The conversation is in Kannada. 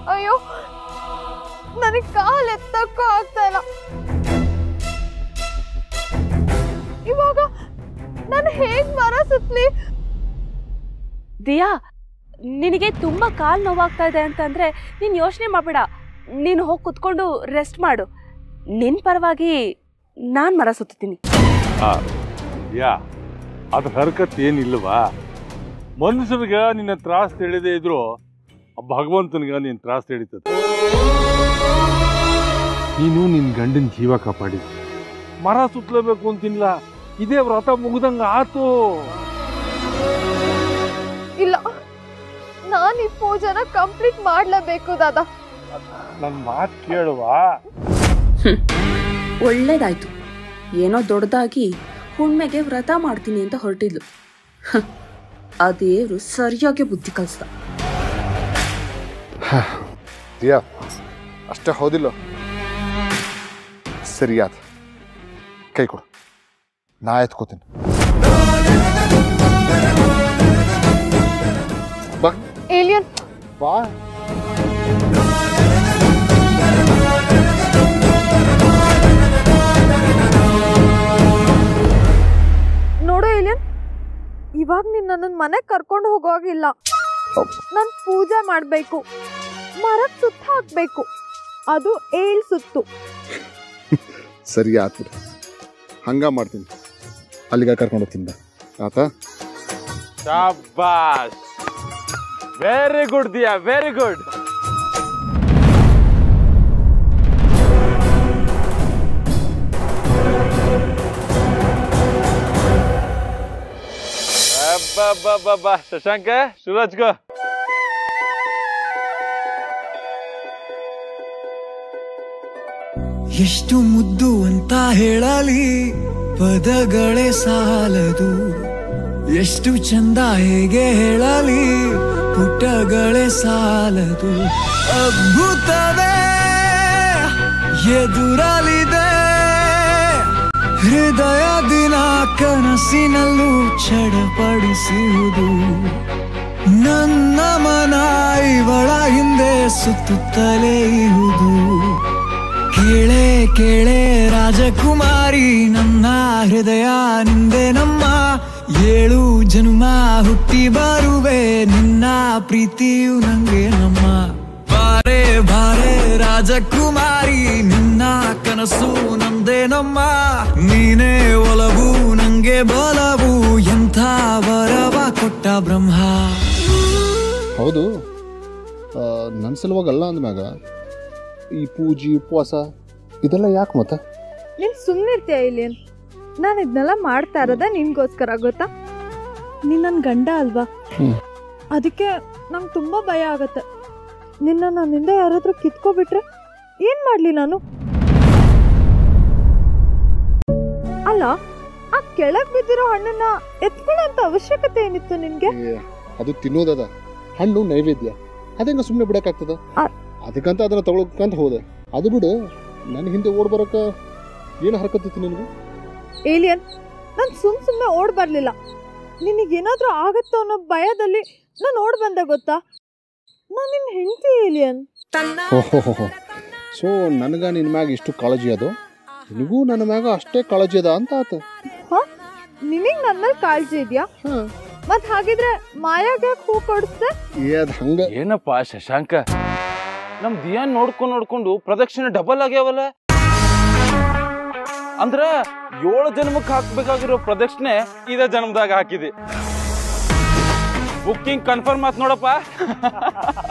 ಅಯ್ಯೋ ನನಗೆ ಕಾಲ್ ಎತ್ತಕ್ಕೂ ಆಗ್ತಾ ಇಲ್ಲ ಇವಾಗ ನಾನು ಹೇಗ್ ಮರ ಸುತ್ತಲಿ ದಿಯಾ ನಿನಗೆ ತುಂಬ ಕಾಲು ನೋವಾಗ್ತಾ ಇದೆ ಅಂತಂದ್ರೆ ನೀನು ಯೋಚನೆ ಮಾಡಬೇಡ ನೀನು ಹೋಗಿ ಕುತ್ಕೊಂಡು ರೆಸ್ಟ್ ಮಾಡು ನಿನ್ನ ಪರವಾಗಿ ನಾನು ಮರ ಸುತ್ತೀನಿ ಆ, ಯಾ ಅದ್ರ ಹರ್ಕತ್ ಏನಿಲ್ವಾ ಮನುಷ್ಯನಿಗೆ ನಿನ್ನ ತ್ರಾಸ ತಿಳಿದೇ ಇದ್ರು ಆ ಭಗವಂತನಿಗೆ ನಿನ್ನ ತ್ರಾಸ ತಿಳಿತದೆ ನೀನು ನಿನ್ನ ಗಂಡನ ಜೀವ ಕಾಪಾಡಿದ ಮರ ಸುತ್ತಲೇಬೇಕು ಅಂತಿಲ್ಲ ಇದೇ ವ್ರತ ಮುಗ್ದಂಗ ಆತು ಇಲ್ಲ ನಾನು ಈ ಪೂಜೆನ ಕಂಪ್ಲೀಟ್ ಮಾಡ್ಲೇಬೇಕು ದಾದಾ ನನ್ನ ಮಾತು ಕೇಳುವಾ ಒಳ್ಳೇದಾಯ್ತು ಏನೋ ದೊಡ್ಡದಾಗಿ ಹುಣ್ಮೆಗೆ ವ್ರತ ಮಾಡ್ತೀನಿ ಅಂತ ಹೊರಟಿದ್ಲು ಹ, ಆ ದೇವ್ರು ಸರಿಯಾಗಿ ಬುದ್ಧಿ ಕಲಿಸ್ದ ದಿಯಾ ಅಷ್ಟೇ ಹೌದಿಲ್ಲ ಸರಿಯಾದ ಕೈ ಕೊಡು ನಾ ಎತ್ಕೋತೀನಿ ಬಾ ಏಲಿಯನ್ ಬಾ ನೋಡು ಏಲಿಯನ್ ಇವಾಗ ನೀನ್ ನನ್ನ ಮನೆಗೆ ಕರ್ಕೊಂಡು ಹೋಗೋಗಿಲ್ಲ ನಾನು ಪೂಜೆ ಮಾಡಬೇಕು ಮರಕ್ಕೆ ಸುತ್ತ ಹಾಕ್ಬೇಕು ಅದು ಏಳ್ ಸುತ್ತು ಸರಿ ಆತು ಹಂಗ ಮಾಡ್ತೀನಿ ಅಲ್ಲಿಗೆ ಕರ್ಕೊಂಡು ಹೋಗ್ತೀನಿ ಬಾ ಆತಾ ಶಾಬಾಸ್ very good Diya very good ಅಬ್ಬಬ್ಬಬ್ಬಬ್ಬ ಶಶಾಂಕ ಶಿವರಾಜ್ ಗೋ ಎಷ್ಟು ಮುದ್ದು ಅಂತ ಹೇಳಲಿ ಪದಗಳೇ ಸಾಲದು ಎಷ್ಟು ಚಂದ ಹೇಗೆ ಹೇಳಲಿ ಪುಟಗಳೇ ಸಾಲದು ಅದ್ಭುತವೇ ಎದುರಲಿದೆ ಹೃದಯ ದಿನ ಕನಸಿನಲ್ಲೂ ಚಡಪಡಿಸುವುದು ನನ್ನ ಮನ ಇವಳ ಹಿಂದೆ ಸುತ್ತುತ್ತಲೇ ಇರುವುದು ಕೇಳೆ ಕೇಳೆ ರಾಜಕುಮಾರಿ ನನ್ನ ಹೃದಯ ನಿಂದೆ ನಮ್ಮ ಏಳು ಜನ್ಮ ಹುಟ್ಟಿ ಬರುವೆ ನಿನ್ನ ಪ್ರೀತಿಯು ನಂಗೆ ನಮ್ಮ ಬಾರೆ ಬಾರೆ ರಾಜಕುಮಾರಿ ನಿನ್ನ ಕನಸು ನಂದೆ ನಮ್ಮ ನೀನೇ ಒಲವು ನಂಗೆ ಬಲವು ಎಂಥ ವರವ ಕೊಟ್ಟ ಬ್ರಹ್ಮ ಹೌದು ನನ್ನ ಸಲುವಾಗಲ್ಲ ಅಂದ್ಮ್ಯಾಗ ಈ ಪೂಜೆ ಉಪವಾಸ ಇದೆಲ್ಲ ಯಾಕೆ ಮತ್ತೆ ನೀನ್ ಸುಮ್ಮನಿರ್ತೀಯ ಏಲಿಯನ್ ನಾನು ಇದನ್ನೆಲ್ಲ ಮಾಡ್ತಾ ಇರೋದೇ ನಿನ್ಗೋಸ್ಕರ ಗೊತ್ತಾ ನೀನ್ ನನ್ನ ಗಂಡ ಅಲ್ವಾ ಹ್ಮ್. ಅದಕ್ಕೆ ನಂಗೆ ತುಂಬಾ ಭಯ ಆಗತ್ತೆ ನಿನ್ನ ನನ್ನಿಂದ ಯಾರಾದ್ರೂ ಕಿತ್ಕೊಬಿಟ್ರೆ ಏನ್ ಮಾಡ್ಲಿ ನಾನು ಅಲ್ಲ ಆ ಕೆಳಗ್ ಬಿದ್ದಿರೋ ಹಣ್ಣನ್ನ ಎತ್ಕೊಳ್ಳೋಂತ ಅವಶ್ಯಕತೆ ಏನಿತ್ತು ನಿನ್ಗೆ ಏ, ಅದು ತಿನ್ನೋದದ ಹಣ್ಣು ನೈವೇದ್ಯ ಅದಂಗ ಸುಮ್ಮನೆ ಬಿಡಕ್ಕಾಗ್ತದ ಆ- ಅದಕ್ಕಂತ ಅದನ್ನ ತಗೊಳಕಂತ ಹೋದೆ ಅದು ಬಿಡು ನನ್ನ ಹಿಂದೆ ಓಡ್ ಬರಕ ಏನು ಹರಕತ್ತಿತ್ತು ನಿನಗೆ ಏಲಿಯನ್ ನಾನು ಸುಮ್ ಸುಮ್ಮನೆ ಓಡ್ ಬರ್ಲಿಲ್ಲ ನಿನಗೇನಾದ್ರೂ ಆಗತ್ತೋ ಅನ್ನೋ ಭಯದಲ್ಲಿ ನಾನು ಓಡ್ ಬಂದೆ ಗೊತ್ತಾ ನಾನು ನಿನ್ನ ಹೆಂಡತಿ ಏಲಿಯನ್ ಓಹೋ ಸೊ ನನಗ ನಿನ್ನ ಮ್ಯಾಗ ಇಷ್ಟು ಕಾಳಜಿ ಅದು ನಿನಗೂ ನನ್ನ ಮ್ಯಾಗ ಅಷ್ಟೇ ಕಾಳಜಿ ಅದ ಅಂತ ಆತ ನಿನಗ್ ನನ್ನ ಮೇಲೆ ಕಾಳಜಿ ಇದೆಯಾ ಹಾ. ಮತ್ ಹಾಗಿದ್ರೆ ಮಾಯಾಗ ಹೂ ಕೊಡಿಸ್ದೆ ಏ ಅದು ಹಂಗ ಏನಪ್ಪ ಶಶಾಂಕ ನಮ್ ದಿಯಾನ್ ನೋಡ್ಕೊಂಡ್ ನೋಡ್ಕೊಂಡು ಪ್ರದಕ್ಷಿಣೆ ಡಬಲ್ ಆಗ್ಯಾವಲ್ಲ ಅಂದ್ರ ಏಳು ಜನ್ಮಕ್ಕೆ ಹಾಕ್ಬೇಕಾಗಿರೋ ಪ್ರದಕ್ಷಿಣೆ ಇದೇ ಜನ್ಮದಾಗ ಹಾಕಿದೆ ಬುಕ್ಕಿಂಗ್ ಕನ್ಫರ್ಮ್ ಆತ್ ನೋಡಪ್ಪ